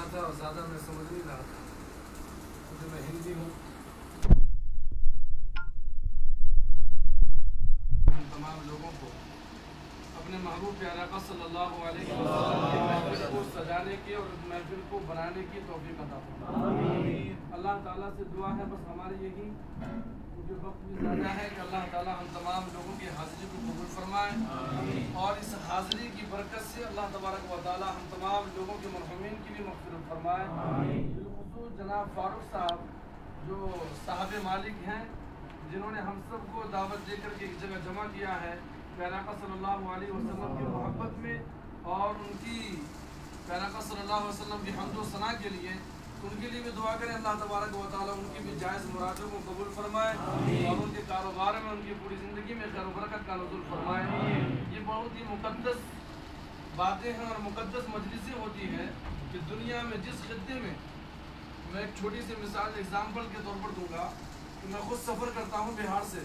रहा था और ज़्यादा मैं समझ नहीं रहा था क्योंकि मैं हिंदी हूँ हम तमाम लोगों को अपने महबूब प्यारा का सल्लल्लाहु अलैहि वसल्लम की महफिल को सजाने की और उस महफिल को बनाने की तौफीक अता फरमाए अल्लाह ताला से दुआ है बस हमारी यही क्योंकि वक्त भी ज़्यादा है कि अल्लाह ताला हम तमाम लोगों की हाज़िरी को कबूल फरमाए और इस हाज़िरी की बरकत से अल्लाह तबारक व ताला हम तमाम लोगों के मरहूमिन की भी मगफिरत फरमाए बिलखुसूस जनाब फारूक साहब जो साहब मालिक हैं जिन्होंने हम सबको दावत देकर के एक जगह जमा किया है पैराका सल्लल्लाहु अलैहि वसल्लम की मोहब्बत में और उनकी पैराका सल्लल्लाहु अलैहि वसल्लम की हमदो सना के लिए उनके लिए भी दुआ करें अल्लाह तबारक व ताला उनकी भी जायज़ मुरादों को कबूल फरमाए और उनके कारोबार में उनकी पूरी ज़िंदगी में खैर बरकत का नजुल फरमाए ये बहुत ही मुकद्दस बातें हैं और मुकद्दस मजलिसें होती हैं कि दुनिया में जिस खत्े में मैं एक छोटी सी मिसाल एग्जाम्पल के तौर पर दूंगा कि मैं खुद सफ़र करता हूँ बिहार से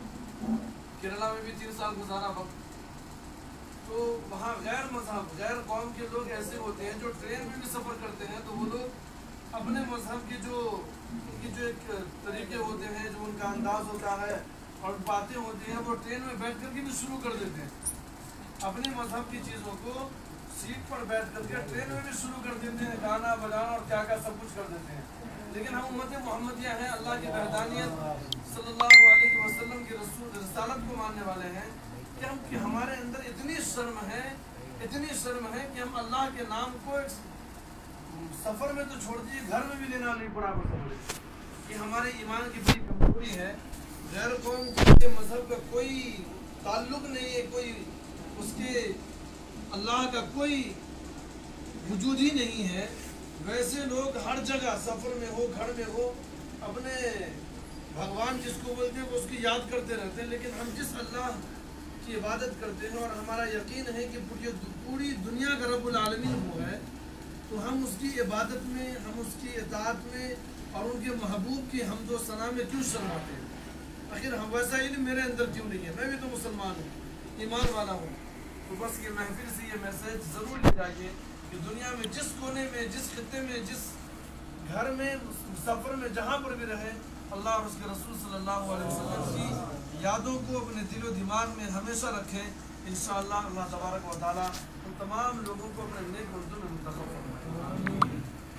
केरला में भी तीन साल गुजारा वक्त तो वहाँ गैर मजहब गैर कौम के लोग ऐसे होते हैं जो ट्रेन में भी सफ़र करते हैं तो वो लोग अपने मजहब के जो उनकी जो एक तरीके होते हैं जो उनका अंदाज होता है और बातें होती हैं वो ट्रेन में बैठ करके भी शुरू कर देते हैं अपने मजहब की चीज़ों को सीट पर बैठ करके ट्रेन में भी शुरू कर देते हैं गाना बजाना और क्या क्या सब कुछ कर देते हैं लेकिन हम उम्मत मोहम्मदिया हैं अल्लाह की वहदानियत सल्लल्लाहु अलैहि वसल्लम की रसूल रसालत को मानने वाले हैं कि हम कि हमारे अंदर इतनी शर्म है इतनी शर्म है कि हम अल्लाह के नाम को एक सफ़र में तो छोड़ दीजिए घर में भी लेना नहीं पड़ा पड़ता ये हमारे ईमान की बड़ी कमजोरी है गैर कौम के मजहब का कोई ताल्लुक नहीं है कोई उसके अल्लाह का कोई वजूद ही नहीं है वैसे लोग हर जगह सफ़र में हो घर में हो अपने भगवान जिसको बोलते हैं वो उसकी याद करते रहते हैं लेकिन हम जिस अल्लाह की इबादत करते हैं और हमारा यकीन है कि पूरी पूरी दुनिया का रब्बुल आलमीन वो है तो हम उसकी इबादत में हम उसकी इतात में और उनके महबूब की हमदो सना में क्यों शर्माते हैं आखिर हम वैसा इल्म मेरे अंदर क्यों नहीं है मैं भी तो मुसलमान हूँ ईमान वाला हूँ तो बस ये महफिल से ये मैसेज ज़रूर ले जाइए कि दुनिया में जिस कोने में जिस खत्े में जिस घर में सफ़र में जहाँ पर भी रहे अल्लाह और उसके रसूल सल्लल्लाहु अलैहि वसल्लम की यादों को अपने दिलो दिमाग में हमेशा रखें इन अल्लाह तबारक व ताली उन तमाम लोगों को अपने नेक मंजूर में मुंतखब फरमाए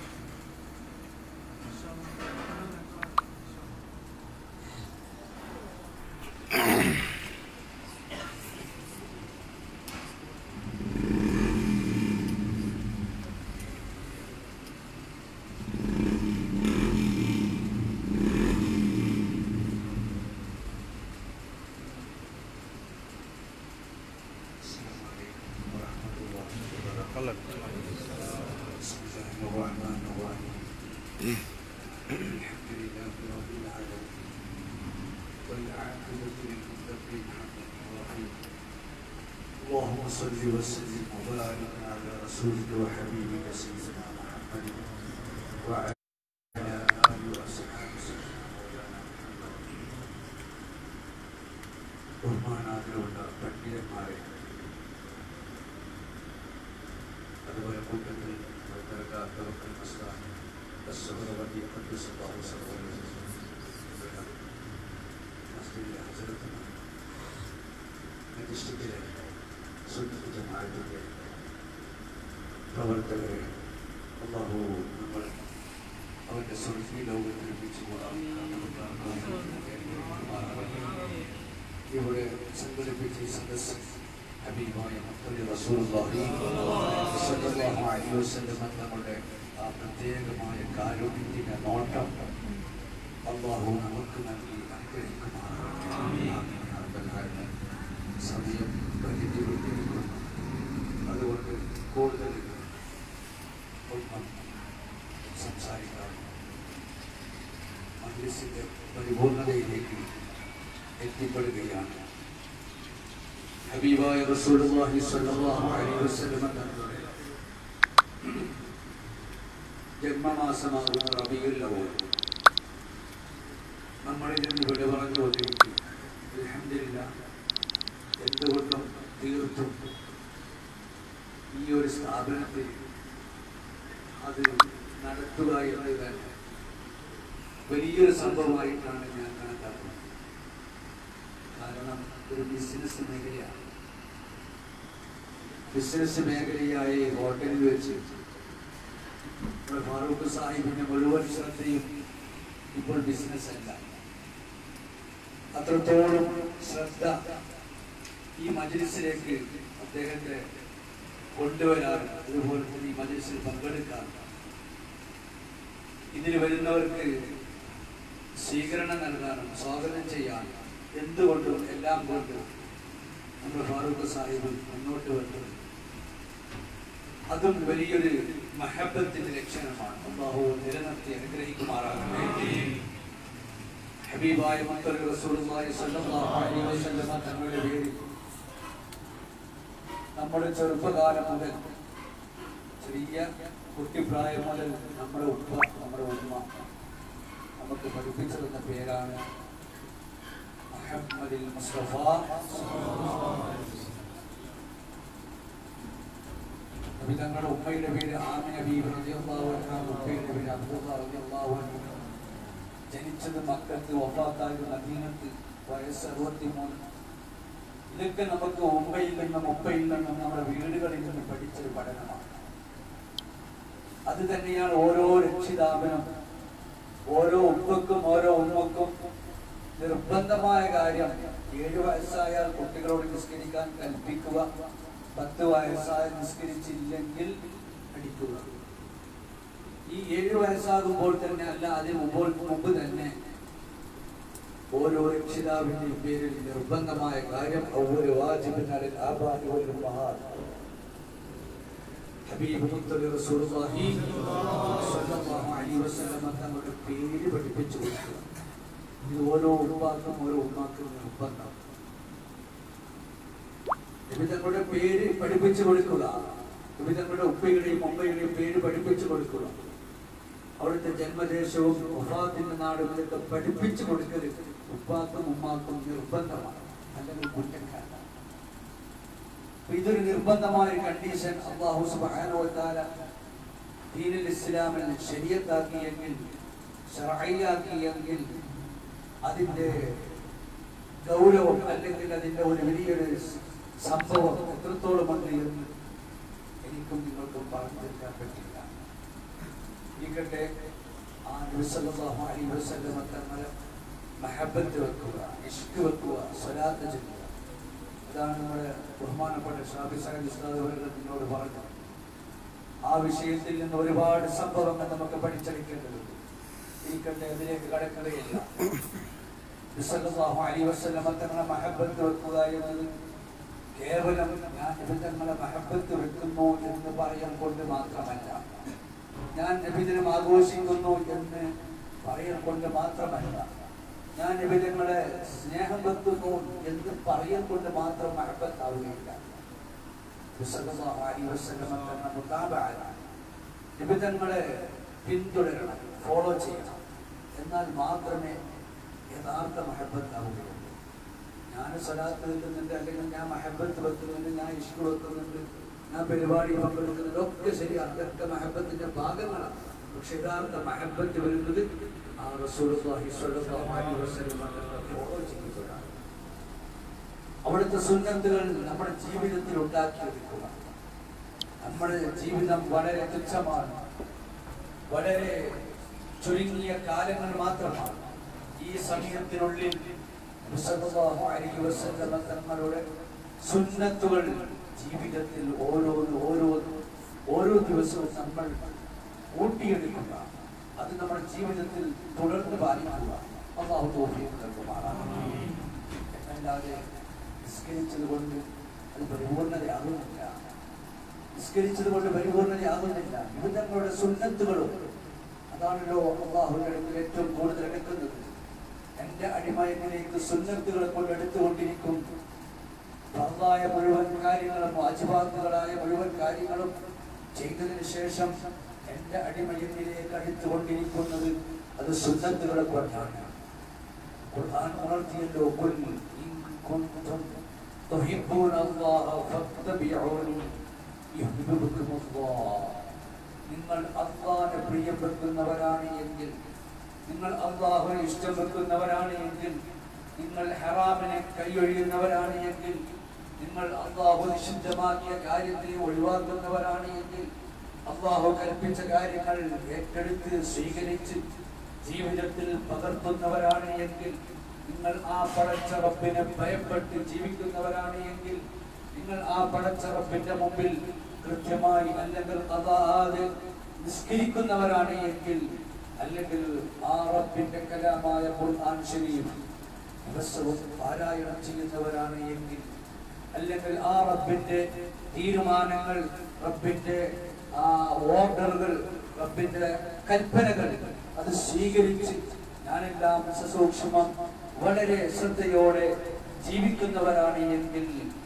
اللهم صل وسلم وبارك على رسولك وحبيبك سيدنا محمد وعلى آله وأصحابه مولانا محمد ബഹുമാനാഗ്രഹമുള്ള പണ്ഡിതന്മാരെ അതുപോലെ കൂട്ടത്തിൽ തവക്കൽ മസ്താൻ അസ്സഹറവതി ഖദ്ദസല്ലാഹു സല്ലല്ലാഹു മസ്ജിദിലെ ഹസരത്തുമാണ് ഡിസ്ട്രിക്റ്റിലെ സുന്നത്ത് ജമാഅത്തിന്റെ പ്രവർത്തകരെ അള്ളാഹു നമ്മൾ അവന്റെ സുൽഫി ലോകത്തിൽ വെച്ച് ഇവിടെ സംഘടിപ്പിച്ച ഈ സദസ് ഹബീബായ മുത്തലി റസൂലുള്ളാഹി സ്വല്ലല്ലാഹു അലൈഹി വസല്ലം നമ്മുടെ ആ പ്രത്യേകമായ കാരുണ്യത്തിന്റെ നോട്ടം അള്ളാഹു നമുക്ക് നൽകി അനുഗ്രഹിക്കുമാറാകട്ടെ ആമീൻ യാ റബ്ബൽ ആലമീൻ സമയം പരിധികൊണ്ടിരിക്കുന്നു അതുകൊണ്ട് കൂടുതൽ ഒന്നും സംസാരിക്കാം മജ്ലിസിന്റെ പരിപൂർണതയിലേക്ക് എത്തിപ്പെടുകയാണ് ഹബീബായ റസൂലുള്ളാഹി സ്വല്ലല്ലാഹു അലൈഹി വസല്ലം തങ്ങളുടെ ജന്മമാസമാകുന്ന റബീഉൽ അവ്വൽ നമ്മളിൽ നിന്ന് വിട പറഞ്ഞു കൊണ്ടിരിക്കും അൽഹംദുലില്ലാ എന്തുകൊണ്ടും തീർത്തും ഈ ഒരു സ്ഥാപനത്തിൽ അത് നടത്തുക എന്നത് തന്നെ വലിയൊരു സംഭവമായിട്ടാണ് ഞാൻ കണക്കാക്കുന്നത് കാരണം ഒരു ബിസിനസ് മേഖലയാണ് ബിസിനസ് മേഖലയായ ഈ ഹോട്ടലിൽ വെച്ച് നമ്മുടെ ഫാറൂഖ് സാഹിബിന്റെ മുഴുവൻ ശ്രദ്ധയും ഇപ്പോൾ ബിസിനസ് അല്ല അത്രത്തോളം ശ്രദ്ധ ഈ മജ്ലിസിലേക്ക് അദ്ദേഹത്തെ കൊണ്ടുവരാറുണ്ട് അതുപോലെ തന്നെ ഈ മജ്ലിസിൽ പങ്കെടുക്കാറുണ്ട് ഇതിൽ വരുന്നവർക്ക് സ്വീകരണം നൽകാനും സ്വാഗതം ചെയ്യാനും എന്തുകൊണ്ടും എല്ലാം കൊണ്ടും നമ്മുടെ ഫാറൂഖ് സാഹിബ് മുന്നോട്ട് വന്നത് അതും വലിയൊരു മഹബത്തിന്റെ ലക്ഷണമാണ് അള്ളാഹു നിലനിർത്തി അനുഗ്രഹിക്കുമാറാകട്ടെ ഹബീബായ മക്കൾ റസൂലുള്ളാഹി സ്വല്ലല്ലാഹു അലൈഹി വസല്ലമ തങ്ങളുടെ പേരിൽ നമ്മുടെ ചെറുപ്പകാലം മുതൽ ചെറിയ കുട്ടിപ്രായം മുതൽ നമ്മുടെ ഉപ്പ നമ്മുടെ ഉമ്മ നമുക്ക് പഠിപ്പിച്ചു തന്ന പേരാണ് അഹമ്മദിൽ മുസ്തഫ നബി തങ്ങളുടെ ഉമ്മയുടെ പേര് ആമിന ബീബി റളിയല്ലാഹു അൻഹ ഉപ്പയുടെ പേര് അബ്ദുള്ള റളിയല്ലാഹു അൻഹു ജനിച്ചത് മക്കത്ത് വഫാത്തായത് മദീനത്ത് വയസ്സ് അറുപത്തിമൂന്ന് ഇതൊക്കെ നമുക്ക് ഉമ്മയിൽ നിന്നും ഉപ്പയിൽ നിന്നും നമ്മുടെ വീടുകളിൽ നിന്നും പഠിച്ചൊരു പഠനമാണ് അത് തന്നെയാണ് ഓരോ രക്ഷിതാവിനും ഓരോ ഉപ്പക്കും ഓരോ ഉമ്മക്കും നിർബന്ധമായ കാര്യം ഏഴു വയസ്സായാൽ കുട്ടികളോട് നിസ്കരിക്കാൻ കൽപ്പിക്കുക പത്ത് വയസ്സായ നിസ്കരിച്ചില്ലെങ്കിൽ അടിക്കുക ഈ ഏഴു വയസ്സാകുമ്പോൾ തന്നെ അല്ല അതിന് മുമ്പ് മുമ്പ് തന്നെ ഓരോ രക്ഷിതാവിന്റെയും പേരിൽ നിർബന്ധമായ കാര്യം ഒவ்வொரு വാജിബിനാലിൽ ആബാദി ഒരു മഹാൻ ഹബീബ് മുത്തലി റസൂലുള്ളാഹി സ്വല്ലല്ലാഹു അലൈഹി വസല്ലം തങ്ങളുടെ പേര് പഠിപ്പിച്ചു കൊടുക്കുക ഇത് ഓരോ ഉപ്പാക്കും ഓരോ ഉമ്മാക്കും നിർബന്ധം നബി തങ്ങളുടെ പേര് പഠിപ്പിച്ചു കൊടുക്കുക നബി തങ്ങളുടെ ഉപ്പയുടെയും ഉമ്മയുടെയും പേര് പഠിപ്പിച്ചു കൊടുക്കുക അവിടുത്തെ ജന്മദേശവും വഫാത്തിന്റെ നാടും ഇതൊക്കെ പഠിപ്പിച്ചു കൊടുക്കരുത് ഉപ്പാക്കും ഉമ്മാക്കും നിർബന്ധമാണ് അല്ലെങ്കിൽ കുറ്റക്കാരാണ് അപ്പൊ ഇതൊരു നിർബന്ധമായ കണ്ടീഷൻ അള്ളാഹു സുബ്ഹാനഹു വ തആല ദീനുൽ ഇസ്ലാമിൽ ശരീഅത്താക്കിയെങ്കിൽ ശർഈയാക്കിയെങ്കിൽ അതിന്റെ ഗൗരവം അല്ലെങ്കിൽ അതിന്റെ ഒരു വലിയൊരു സംഭവം എത്രത്തോളമുണ്ട് എന്ന് എനിക്കും നിങ്ങൾക്കും പറഞ്ഞു തരാൻ പറ്റില്ല ഇരിക്കട്ടെ ആ നബിസല്ലല്ലാഹു അലൈഹി വസല്ലമ തങ്ങളെ മഹബത്ത് വെക്കുക ഇഷ്ക് വെക്കുക സ്വലാത്ത് ചെയ്യുക അതാണ് നമ്മുടെ ബഹുമാനപ്പെട്ട ഷാബി സാഹിബ് ഉസ്താദ് അവരുടെ നിങ്ങളോട് പറഞ്ഞത് ആ വിഷയത്തിൽ നിന്ന് ഒരുപാട് സംഭവങ്ങൾ നമുക്ക് പഠിച്ചെടുക്കേണ്ടതുണ്ട് ഇരിക്കട്ടെ അതിലേക്ക് കടക്കുകയില്ല നബിസല്ലല്ലാഹു അലൈഹി വസല്ലമ തങ്ങളെ മഹബത്ത് വെക്കുക എന്നത് കേവലം ഞാൻ നബിതങ്ങളെ മഹബത്ത് വെക്കുന്നു എന്ന് പറയാൻ കൊണ്ട് മാത്രമല്ല ഞാൻ നബിദിനം ആഘോഷിക്കുന്നു എന്ന് പറയാൻ കൊണ്ട് മാത്രമല്ല ഞാൻ നബിതങ്ങളെ സ്നേഹം വെക്കുന്നു എന്ന് പറയാൻ കൊണ്ട് മാത്രം മഹബത്താവുകയില്ല നിബിധങ്ങളെ പിന്തുടരണം ഫോളോ ചെയ്യണം എന്നാൽ മാത്രമേ യഥാർത്ഥ മഹബത്താവുകയുള്ളൂ ഞാൻ സ്വലാത്ത് വെക്കുന്നുണ്ട് അല്ലെങ്കിൽ ഞാൻ മഹബത്ത് വെക്കുന്നുണ്ട് ഞാൻ ഇഷ്ക് വെക്കുന്നുണ്ട് ഞാൻ പരിപാടി പങ്കെടുക്കുന്നുണ്ട് ഒക്കെ ശരിയാണ് അതൊക്കെ മഹബത്തിന്റെ ഭാഗങ്ങളാണ് പക്ഷെ യഥാർത്ഥ മഹബത്ത് വരുന്നത് ആ റസൂലുള്ളാഹി സ്വല്ലല്ലാഹു അലൈഹി വസല്ലം തങ്ങളെ ഫോളോ ചെയ്യുമ്പോഴാണ് അവിടുത്തെ സുന്നത്തുകൾ നമ്മുടെ ജീവിതത്തിൽ ഉണ്ടാക്കിയെടുക്കുക നമ്മുടെ ജീവിതം വളരെ തുച്ഛമാണ് വളരെ ചുരുങ്ങിയ കാലങ്ങൾ മാത്രമാണ് ഈ സമയത്തിനുള്ളിൽ സല്ലല്ലാഹു അലൈഹി വസല്ലം തങ്ങളുടെ സുന്നത്തുകൾ ജീവിതത്തിൽ ഓരോന്ന് ഓരോന്ന് ഓരോ ദിവസവും നമ്മൾ കൂട്ടിയെടുക്കുക അത് നമ്മുടെ ജീവിതത്തിൽ തുടർന്ന് പാലിക്കുക അള്ളാഹു തോഫീഖ് നൽകുമാറാണ് എന്നല്ലാതെ നിസ്കരിച്ചത് കൊണ്ട് അത് പരിപൂർണതയാകുന്നില്ല നിസ്കരിച്ചത് കൊണ്ട് പരിപൂർണതയാകുന്നില്ല യുദ്ധങ്ങളുടെ സുന്നത്തുകളും അതാണല്ലോ അള്ളാഹുവിന്റെ അടുക്കൽ ഏറ്റവും കൂടുതൽ എടുക്കുന്നത് എന്റെ അടിമയത്തിലേക്ക് സുന്നത്തുകളെ കൊണ്ട് എടുത്തുകൊണ്ടിരിക്കും ഫർദായ മുഴുവൻ കാര്യങ്ങളും വാജിബാത്തുകളായ മുഴുവൻ കാര്യങ്ങളും ചെയ്തതിനു ശേഷം എന്റെ അടിമയത്തിലേക്ക് അടുത്തുകൊണ്ടിരിക്കുന്നത് അത് സുന്നത്തുകളെ കൊണ്ടാണ് ഖുർആൻ ഉണർത്തിയല്ലോ ഖുൽ ഇൻ കുൻതും തുഹിബ്ബൂന അല്ലാഹ ഫത്തബിഊനി യുഹ്ബിബുകും അല്ലാഹ് നിങ്ങൾ അള്ളാഹിനെ പ്രിയപ്പെടുത്തുന്നവരാണ് എങ്കിൽ നിങ്ങൾ അള്ളാഹുവിനെ ഇഷ്ടം വെക്കുന്നവരാണ് എങ്കിൽ നിങ്ങൾ ഹറാമിനെ കൈയൊഴിയുന്നവരാണ് എങ്കിൽ നിങ്ങൾ അള്ളാഹു നിഷിദ്ധമാക്കിയ കാര്യത്തെ ഒഴിവാക്കുന്നവരാണ് എങ്കിൽ അള്ളാഹു കൽപ്പിച്ച കാര്യങ്ങൾ ഏറ്റെടുത്ത് സ്വീകരിച്ച് ജീവിതത്തിൽ പകർത്തുന്നവരാണ് എങ്കിൽ നിങ്ങൾ ആ പടച്ച റബ്ബിനെ ഭയപ്പെട്ട് ജീവിക്കുന്നവരാണ് എങ്കിൽ നിങ്ങൾ ആ പടച്ച റബ്ബിന്റെ മുമ്പിൽ കൃത്യമായി അല്ലെങ്കിൽ അതാത് നിസ്കരിക്കുന്നവരാണ് എങ്കിൽ അല്ലെങ്കിൽ ആ റബ്ബിന്റെ കലാമായ ഖുർആൻ ശരീഫ് ദിവസവും പാരായണം ചെയ്യുന്നവരാണ് എങ്കിൽ അല്ലെങ്കിൽ ആ റബ്ബിന്റെ തീരുമാനങ്ങൾ റബ്ബിന്റെ ആ ഓർഡറുകൾ റബ്ബിന്റെ കൽപ്പനകൾ അത് സ്വീകരിച്ച് ഞാനെല്ലാം സസൂക്ഷ്മം വളരെ ശ്രദ്ധയോടെ ജീവിക്കുന്നവരാണ് എങ്കിൽ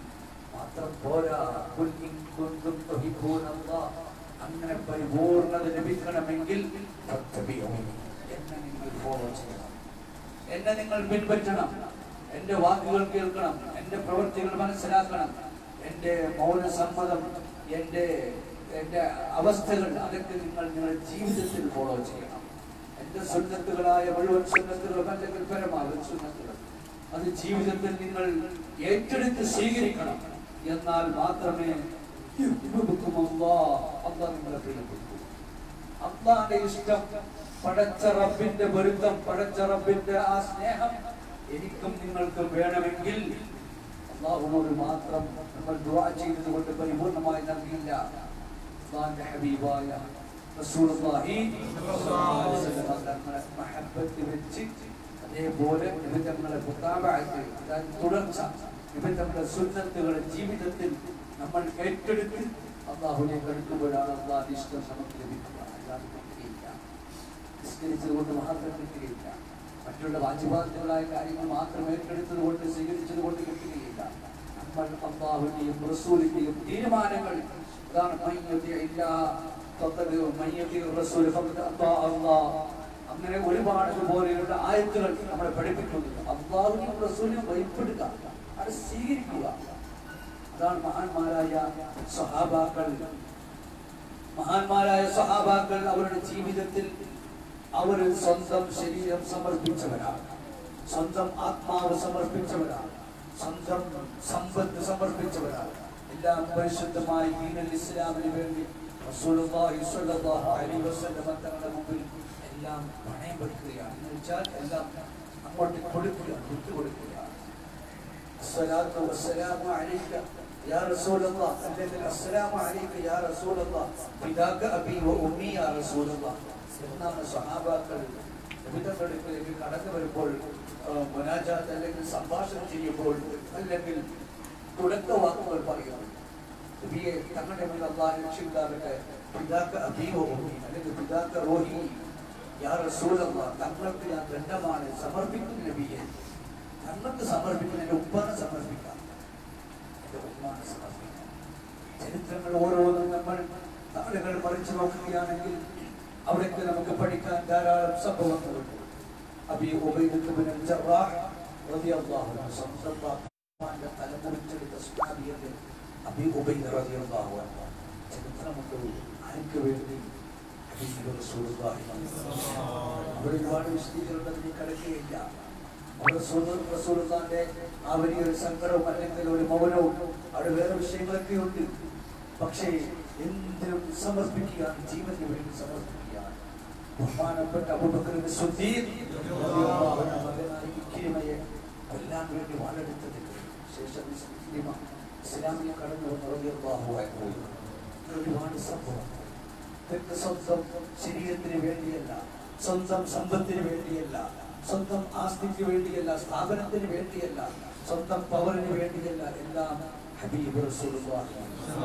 മാത്രം പോരാ ഖുൽ ഇൻ കുന്തും തുഹിബ്ബൂനല്ലാഹ് അങ്ങനെ പരിപൂർണത ലഭിക്കണമെങ്കിൽ ഫത്തബിഊനി. എന്നെ നിങ്ങൾ ഫോളോ ചെയ്യണം എന്നെ നിങ്ങൾ പിൻപറ്റണം എന്റെ വാക്കുകൾ കേൾക്കണം എന്റെ പ്രവൃത്തികൾ മനസ്സിലാക്കണം എന്റെ മൗനസമ്മതം എന്റെ എന്റെ അവസ്ഥകൾ അതൊക്കെ നിങ്ങൾ നിങ്ങളുടെ ജീവിതത്തിൽ ഫോളോ ചെയ്യണം എന്റെ സുന്നത്തുകളായ മുഴുവൻ സുന്നത്തുകളും അല്ലെങ്കിൽ പരമാവധി സുന്നത്തുകൾ അത് ജീവിതത്തിൽ നിങ്ങൾ ഏറ്റെടുത്ത് സ്വീകരിക്കണം എന്നാൽ മാത്രമേ യുഹ്ബിബുക്കും അല്ലാഹ്. അല്ലാഹ് നിങ്ങളെ പ്രിയപ്പെട്ടു അള്ളാന്റെ ഇഷ്ടം പടച്ച റബ്ബിന്റെ പൊരുത്തം പടച്ച റബ്ബിന്റെ ആ സ്നേഹം എനിക്കും നിങ്ങൾക്കും വേണമെങ്കിൽ അള്ളാഹുനോട് മാത്രം നമ്മൾ ദുആ ചെയ്തത് കൊണ്ട് പരിപൂർണമായി നൽകില്ല അള്ളാന്റെ ഹബീബായ റസൂലുള്ളാഹി സ്വല്ലല്ലാഹു അലൈഹി വസല്ലം തങ്ങളെ മഹബ്ബത്ത് വെച്ച് അതേപോലെ നിബിധങ്ങളെ മുതാബഅത്ത് അതായത് തുടർച്ച നിബിധങ്ങളുടെ സുന്നത്തുകളെ ജീവിതത്തിൽ നമ്മൾ ഏറ്റെടുത്ത് അള്ളാഹുലേക്ക് അടുക്കുമ്പോഴാണ് അള്ളാഹ് ഇഷ്ടം നമുക്ക് ലഭിക്കുക അല്ലാതെ കിട്ടുകയില്ല നിസ്കരിച്ചത് കൊണ്ട് മാത്രം കിട്ടുകയില്ല മറ്റുള്ള വാജിബാത്തുകളായ കാര്യങ്ങൾ മാത്രം ഏറ്റെടുത്തത് കൊണ്ട് സ്വീകരിച്ചത് കൊണ്ട് കിട്ടുകയില്ല നമ്മൾ അള്ളാഹുവിന്റെയും റസൂലിന്റെയും തീരുമാനങ്ങൾ അതാണ് മയ്യത്തിയില്ല തൊട്ടത് മയ്യത്തി റസൂൽ ഫഖദ് അത്താ അല്ലാഹ് അങ്ങനെ ഒരുപാട് ഇതുപോലെയുള്ള ആയത്തുകൾ നമ്മളെ പഠിപ്പിക്കുന്നുണ്ട് അള്ളാഹുവിനും റസൂലിനും ഭയപ്പെടുക അത് സ്വീകരിക്കുക അതാണ് മഹാന്മാരായ സഹാബാക്കൾ മഹാന്മാരായ സഹാബാക്കൾ അവരുടെ ജീവിതത്തിൽ അവർ സ്വന്തം ശരീരം സമർപ്പിച്ചവരാണ് സ്വന്തം ആത്മാവ് സമർപ്പിച്ചവരാണ് സ്വന്തം സമ്പത്ത് സമർപ്പിച്ചവരാണ് എല്ലാം പരിശുദ്ധമായി ദീനൽ ഇസ്ലാമിന് വേണ്ടി റസൂലുള്ളാഹി സ്വല്ലല്ലാഹു അലൈഹി വസല്ലം തങ്ങളുടെ മുമ്പിൽ എല്ലാം പണയം കൊടുക്കുകയാണ് എന്ന് വെച്ചാൽ എല്ലാം അങ്ങോട്ട് കൊടുക്കുക വിട്ടുകൊടുക്കുക الصلاة والسلام عليك يا رسول الله الذي السلام عليك يا رسول الله فداك أبي وأمي يا رسول الله എന്നാണ് സഹാബാക്കൾ വിധങ്ങളിലേക്ക് കടന്നു വരുമ്പോൾ മനാജാത്ത് അല്ലെങ്കിൽ സംഭാഷണം ചെയ്യുമ്പോൾ അല്ലെങ്കിൽ തുടക്ക വാക്കുകൾ പറയുന്നു നബിയെ തങ്ങളുടെ മേൽ അള്ളാഹ് രക്ഷിതാകട്ടെ പിതാക്ക അബീവോ അല്ലെങ്കിൽ പിതാക്ക റോഹി യാ റസൂലല്ലാ തങ്ങൾക്ക് ഞാൻ ദണ്ഡമാണ് സമർപ്പിക്കുന്നു നബിയെ തങ്ങൾക്ക് സമർപ്പിക്കുന്ന എൻ്റെ ഉപ്പാനെ സമർപ്പിക്കാം എൻ്റെ ഉമ്മാനെ സമർപ്പിക്കാം ചരിത്രങ്ങൾ ഓരോന്നും നമ്മൾ നാളുകൾ മറിച്ചു നോക്കുകയാണെങ്കിൽ അവിടേക്ക് നമുക്ക് പഠിക്കാൻ ധാരാളം സംഭവങ്ങളുണ്ട് അബി ഉബൈദത്തുബ്നു ജറാഹ് റളിയല്ലാഹു അൻഹു സ്വന്തം ബാപ്പാന്റെ തല മുറിച്ചെടുത്ത സുഹാബിയത്തെ അബി ഉബൈദ റളിയല്ലാഹു അൻഹു ചരിത്രമുണ്ട് ആർക്ക് വേണ്ടി ഹബീബ് റസൂലുള്ളാഹി അവിടെ ഒരുപാട് വിശദീകരണം അതിന് കിടക്കുകയില്ല റസൂലുള്ളാന്റെ ആ വലിയൊരു സങ്കടവും അല്ലെങ്കിൽ ഒരു മൗനവും അവിടെ വേറെ വിഷയങ്ങളൊക്കെ ഉണ്ട് പക്ഷേ എന്തിനും സമർപ്പിക്കുകയാണ് ജീവന് വേണ്ടി സമർപ്പിക്കുകയാണ് ബഹുമാനപ്പെട്ട അബൂബക്കറിന്റെ സുദ്ദീഖ് റളിയല്ലാഹു അൻഹു മകനായ ഇക്രിമയെ കൊല്ലാൻ വേണ്ടി വാളെടുത്തത് ശേഷം ഇക്രിമ ഇസ്ലാമിനെ കടന്നു വന്ന റളിയല്ലാഹു അൻഹു ഒരുപാട് സംഭവം ഇതൊക്കെ സ്വന്തം ശരീരത്തിന് വേണ്ടിയല്ല സ്വന്തം സമ്പത്തിന് വേണ്ടിയല്ല സ്വന്തം ആസ്തിക്ക് വേണ്ടിയല്ല സ്ഥാപനത്തിന് വേണ്ടിയല്ല സ്വന്തം പവറിന് വേണ്ടിയല്ല എല്ലാം ഹബീബ് റസൂലുള്ളാഹി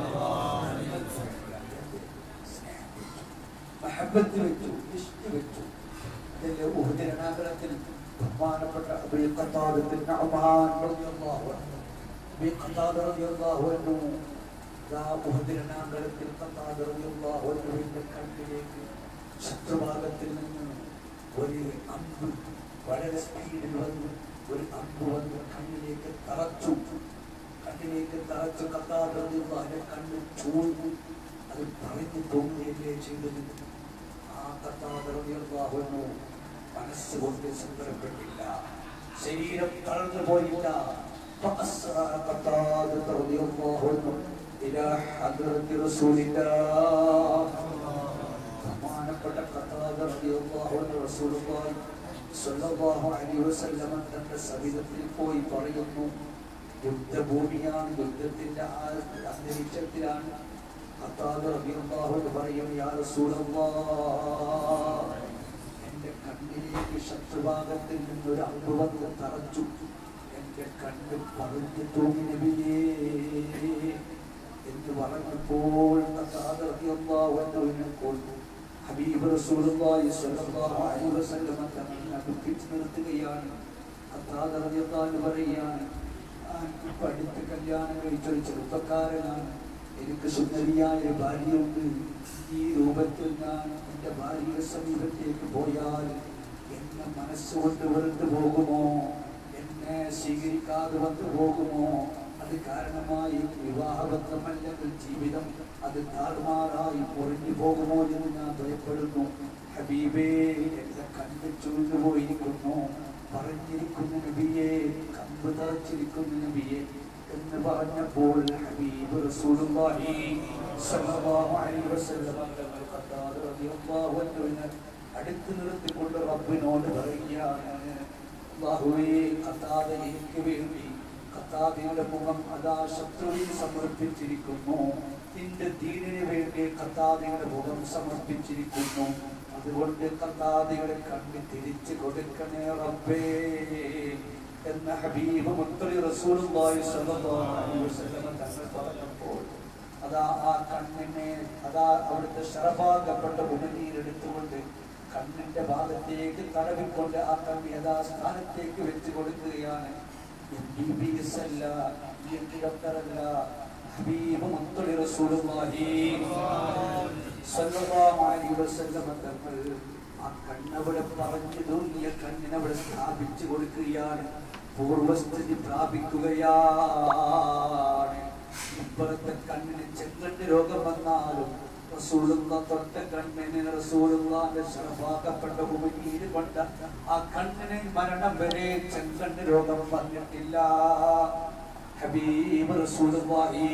മഹബത്ത് വെച്ചു ഇഷ്ട വെച്ചു അതിന്റെ ഉഹദ് രണാകരത്തിൽ ബഹുമാനപ്പെട്ട അബീ ഖത്താദത്തിൽ നഅമാൻ റളിയല്ലാഹു അൻഹു അബീ ഖത്താദ റളിയല്ലാഹു അൻഹു ദാ ഉഹദ് രണാകരത്തിൽ ഖത്താദ റളിയല്ലാഹു അൻഹുവിന്റെ കണ്ണിലേക്ക് ശത്രുഭാഗത്തിൽ നിന്ന് ഒരു അമ്പ് വളരെ സ്പീഡിൽ വന്നു ഒരു അമ്പ് വന്ന് കണ്ണിലേക്ക് തറച്ചു കണ്ണിലേക്ക് തറച്ചു കത്താറുള്ള കണ്ണ് ചൂഴ്ന്നു അത് പറഞ്ഞു തോന്നുകയല്ലേ ചെയ്തത് ആ കത്താതറിയാഹുന്നു മനസ്സുകൊണ്ട് സങ്കടപ്പെട്ടില്ല ശരീരം തളർന്നു പോയില്ല فأسرع قتادة رضي الله عنه إلى حضرة رسول الله ബഹുമാനപ്പെട്ട ഖത്താദ റളിയല്ലാഹു അൻഹു റസൂലുള്ളാഹി സ്വല്ലല്ലാഹു അലൈഹി വസല്ലം തന്റെ സവിധത്തിൽ പോയി പറയുന്നു യുദ്ധഭൂമിയാണ് യുദ്ധത്തിന്റെ ആ അന്തരീക്ഷത്തിലാണ് ഖത്താദ റളിയല്ലാഹു അൻഹു പറയും യാ റസൂലല്ലാഹ് എന്റെ കണ്ണിലേക്ക് ശത്രുഭാഗത്തിൽ നിന്നൊരു അമ്പ് വന്ന് തറച്ചു എന്റെ കണ്ണ് പറഞ്ഞു തൂങ്ങി നബിയേ എന്ന് പറഞ്ഞപ്പോൾ ഖത്താദ റളിയല്ലാഹു അൻഹുവിനെ കൊണ്ടു ഹബീബ് റസൂലുള്ളാഹി സ്വല്ലല്ലാഹു അലൈഹി വസല്ലം തങ്ങളെ പിടിച്ചു നിർത്തുകയാണ് ഖത്താദ റളിയല്ലാഹു അൻഹു പറയുകയാണ് എനിക്ക് പഠിത്ത് കല്യാണം കഴിച്ചൊരു ചെറുപ്പക്കാരനാണ് എനിക്ക് സുന്ദരിയായ ഒരു ഭാര്യയുണ്ട് ഈ രൂപത്തിൽ ഞാൻ എൻ്റെ ഭാര്യയുടെ സമീപത്തേക്ക് പോയാൽ എന്നെ മനസ്സുകൊണ്ട് വെറുത്തു പോകുമോ എന്നെ സ്വീകരിക്കാതെ വന്നു പോകുമോ അത് കാരണമായി വിവാഹബന്ധമല്ലെങ്കിൽ ജീവിതം അത് താറുമാറായി പൊറിഞ്ഞു പോകുമോ എന്ന് ഞാൻ ഭയപ്പെടുന്നു ഹബീബേ എന്റെ കണ്ണ് ചുരുണ്ടു പോയിരിക്കുന്നു പറഞ്ഞിരിക്കുന്ന നബിയെ കമ്പ് തറച്ചിരിക്കുന്ന നബിയെ എന്ന് പറഞ്ഞപ്പോൾ ഹബീബ് റസൂലുള്ളാഹി സ്വല്ലല്ലാഹു അലൈഹി വസല്ലം തങ്ങൾ ഖത്താദ് റളിയല്ലാഹു അൻഹുവിനെ അടുത്ത് നിർത്തിക്കൊണ്ട് റബ്ബിനോട് പറയുകയാണ് അല്ലാഹുവേ ഖത്താദ എനിക്ക് വേണ്ടി ഖത്താദയുടെ മുഖം അതാ ശത്രുവിൽ സമർപ്പിച്ചിരിക്കുന്നു നിന്റെ ദീനിന് വേണ്ടി ഖത്താദയുടെ മുഖം സമർപ്പിച്ചിരിക്കുന്നു അതുകൊണ്ട് ഖത്താദയുടെ കണ്ണ് തിരിച്ചു കൊടുക്കണേ റബ്ബേ എന്ന ഹബീബ് മുത്തലി റസൂലുള്ളാഹി സ്വല്ലല്ലാഹു അലൈഹി വസല്ലം തങ്ങൾ പറഞ്ഞപ്പോൾ അതാ ആ കണ്ണിനെ അതാ അവിടുത്തെ ശരഭാഗപ്പെട്ട ഉമിനീരെടുത്തുകൊണ്ട് കണ്ണിന്റെ ഭാഗത്തേക്ക് തടവിക്കൊണ്ട് ആ കണ്ണ് യഥാ സ്ഥാനത്തേക്ക് വെച്ച് കൊടുക്കുകയാണ് MBBS അല്ല ENT ഡോക്ടറല്ല ഹബീബ് മുത്തലി റസൂലുള്ളാഹി സ്വല്ലല്ലാഹു അലൈഹി വസല്ലം തങ്ങൾ ആ കണ്ണവിടെ പറഞ്ഞു തോന്നിയ കണ്ണിനവിടെ സ്ഥാപിച്ചു കൊടുക്കുകയാണ് പൂർവസ്ഥിതി പ്രാപിക്കുകയാണ് ഇപ്പോഴത്തെ കണ്ണിന് ചെങ്കണ്ണ് രോഗം വന്നാലും റസൂലുള്ള തൊട്ട കണ്ണിന് റസൂലുള്ളാന്റെ ശരഭാഗപ്പെട്ട ഭൂമിയിൽ കൊണ്ട് ആ കണ്ണിന് മരണം വരെ ചെങ്കണ്ണ് രോഗം വന്നിട്ടില്ല ഹബീബ് റസൂലുള്ളാഹി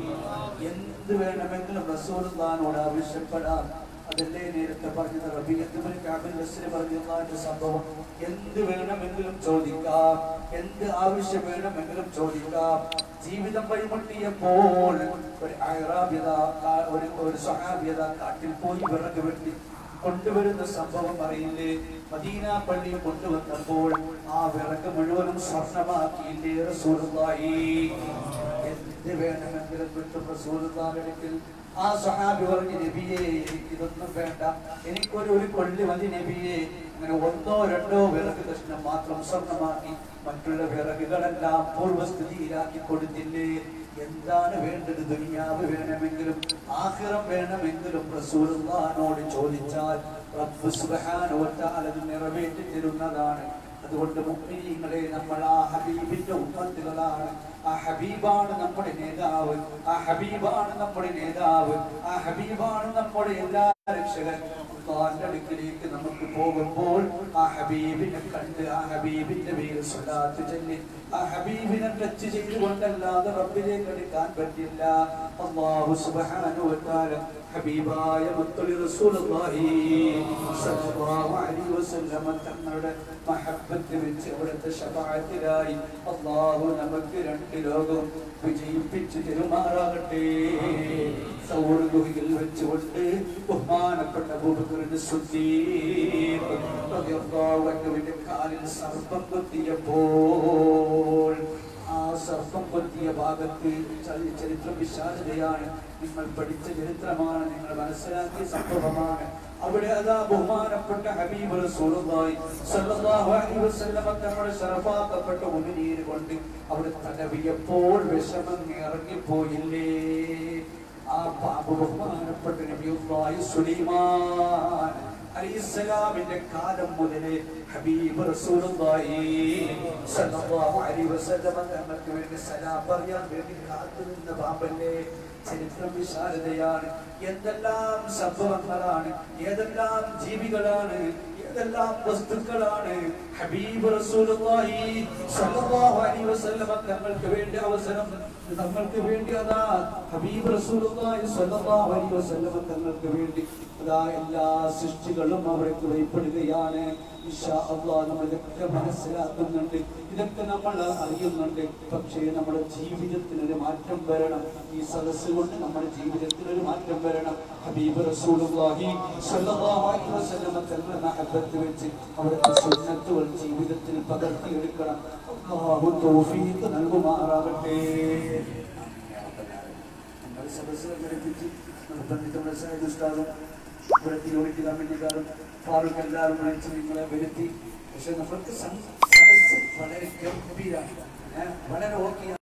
എന്ത് വേണമെങ്കിലും റസൂലുള്ളാഹിനോട് ആവശ്യപ്പെടാം അതല്ലേ നേരത്തെ പറഞ്ഞത് റബീഅത്തുൽ കഅബിൽ ബസ്രി റളിയല്ലാഹു സംഭവം എന്ത് വേണമെങ്കിലും ചോദിക്കാം എന്ത് ആവശ്യം വേണമെങ്കിലും ചോദിക്കാം ജീവിതം വഴിമുട്ടിയപ്പോൾ ഒരു അയറാബ്യത ഒരു ഒരു സ്വഹാബ്യത കാട്ടിൽ പോയി വിറക് വെട്ടി കൊണ്ടുവരുന്ന സംഭവം അറിയില്ലേ മദീന പള്ളി കൊണ്ടുവന്നപ്പോൾ ആ വിറക് മുഴുവനും സ്വർണമാക്കിയില്ലേ റസൂലുള്ളാഹി എന്ത് വേണമെങ്കിലും കിട്ടും റസൂലുള്ളാഹിൽ ആ സഹാബി പറഞ്ഞു നബിയെ എനിക്കിതൊന്നും വേണ്ട എനിക്കൊരു ഒരു കൊള്ളി മതി നബിയെ അങ്ങനെ ഒന്നോ രണ്ടോ വിറക് കഷ്ണം മാത്രം സ്വർണമാക്കി മറ്റുള്ള വിറകുകളെല്ലാം പൂർവ്വസ്ഥിതിയിലാക്കി കൊടുത്തില്ലേ എന്താണ് വേണ്ടത് ദുനിയാവ് വേണമെങ്കിലും ആഖിറം വേണമെങ്കിലും റസൂലുള്ളാഹിനോട് ചോദിച്ചാൽ റബ്ബ് സുബ്ഹാനഹു വ തആല അത് നിറവേറ്റി തരുന്നതാണ് അതുകൊണ്ട് മുഅ്മിനീങ്ങളെ നമ്മൾ ആ ഹബീബിന്റെ ഉമ്മത്തുകളാണ് ആ ഹബീബാണ് നമ്മുടെ നേതാവ് ആ ഹബീബാണ് നമ്മുടെ നേതാവ് ആ ഹബീബാണ് നമ്മുടെ എല്ലാ രക്ഷകൻ അള്ളാന്റെ അടുക്കിലേക്ക് നമുക്ക് പോകുമ്പോൾ ആ ഹബീബിനെ കണ്ട് ആ ഹബീബിന്റെ പേര് സ്വലാത്ത് ചൊല്ലി ആ ഹബീബിനെ ടച്ച് ചെയ്തുകൊണ്ടല്ലാതെ റബ്ബിലേക്ക് എടുക്കാൻ പറ്റില്ല അള്ളാഹു സുബ്ഹാനഹു വ തആല ഹബീബായ മുത്തലി റസൂലുള്ളാഹി സ്വല്ലല്ലാഹു അലൈഹി വസല്ലം തങ്ങളുടെ മഹബ്ബത്ത് വെച്ച് അവിടുത്തെ ശഫാഅത്തിലായി അള്ളാഹു നമുക്ക് രണ്ട് ലോകം വിജയിപ്പിച്ച് തെരുമാറാകട്ടെ സൗരഗുഹിയിൽ വെച്ചുകൊണ്ട് ബഹുമാനപ്പെട്ട അബൂബക്കറിന്റെ സുദ്ദീഖ് റളിയല്ലാഹു അൻഹുവിന്റെ കാലിൽ സർപ്പം കൊത്തിയപ്പോൾ ആ സർപ്പം കൊത്തിയ ഭാഗത്ത് ചരി- ചരിത്രം വിശാലതയാണ് നിങ്ങൾ പഠിച്ച ചരിത്രമാണ് നിങ്ങൾ മനസ്സിലാക്കിയ സംഭവമാണ് അവിടെ അതാ ബഹുമാനപ്പെട്ട ഹബീബ് റസൂലുള്ളാഹി സ്വല്ലല്ലാഹു അലൈഹി വസല്ലമ തങ്ങളുടെ ശറഫാക്കപ്പെട്ട ഉമിനീര് കൊണ്ട് അവിടെ തടവിയപ്പോൾ വിഷമം ഇറങ്ങിപ്പോയില്ലേ ആ പാപ ബഹുമാനപ്പെട്ട നബിയുള്ളാഹി സുലൈമാൻ അലൈഹിസ്സലാമിന്റെ കാലം മുതലേ ഹബീബ് റസൂലുള്ളാഹി സ്വല്ലല്ലാഹു അലൈഹി വസല്ലമ തങ്ങൾക്ക് വേണ്ടി സലാം പറയാൻ വേണ്ടി കാത്തു നിന്ന പാപല്ലേ ചരിത്രം വിശാലതയാണ് എന്തെല്ലാം സംഭവങ്ങളാണ് ഏതെല്ലാം ജീവികളാണ് ഏതെല്ലാം വസ്തുക്കളാണ് ഹബീബ് റസൂലുള്ളാഹി സ്വല്ലല്ലാഹു അലൈഹി വസല്ലം തങ്ങൾക്ക് വേണ്ടി അവസരം തങ്ങൾക്ക് വേണ്ടി അതാ ഹബീബ് റസൂലുള്ളാഹി സ്വല്ലല്ലാഹു അലൈഹി വസല്ലം തങ്ങൾക്ക് വേണ്ടി അതാ എല്ലാ സൃഷ്ടികളും അവർക്ക് ഭയപ്പെടുകയാണ് ഇൻഷാ അല്ലാഹ് നമ്മൾ ഇതൊക്കെ മനസ്സിലാക്കുന്നുണ്ട് ഇതൊക്കെ നമ്മൾ അറിയുന്നുണ്ട് പക്ഷേ നമ്മുടെ ജീവിതത്തിൽ ഒരു മാറ്റം വരണം ഈ സദസ്സ് കൊണ്ട് നമ്മുടെ ജീവിതത്തിൽ ഒരു മാറ്റം വരണം ഹബീബ് റസൂലുള്ളാഹി സ്വല്ലല്ലാഹു അലൈഹി വസല്ലം തങ്ങളുടെ മഹബത്ത് വെച്ച് അവിടുത്തെ സുന്നത്തുകൾ ജീവിതത്തിൽ പകർത്തിയെടുക്കണം അല്ലാഹു തൗഫീഖ് നൽകുമാറാകട്ടെ നമ്മൾ സദസ്സ് സംഘടിപ്പിച്ച് നിർബന്ധിച്ചുള്ള സൈദ് ഉസ്താദും ഇവിടുത്തെ യൂണിറ്റ് കമ്മിറ്റിക്കാരും ഫാറൂഖ് എല്ലാവരും വിളിച്ച് നിങ്ങളെ വരുത്തി പക്ഷെ നമ്മൾക്ക് സം- സദസ്സ് വളരെ ഗംഭീരമാണ് ഏ, വളരെ ഓക്കെ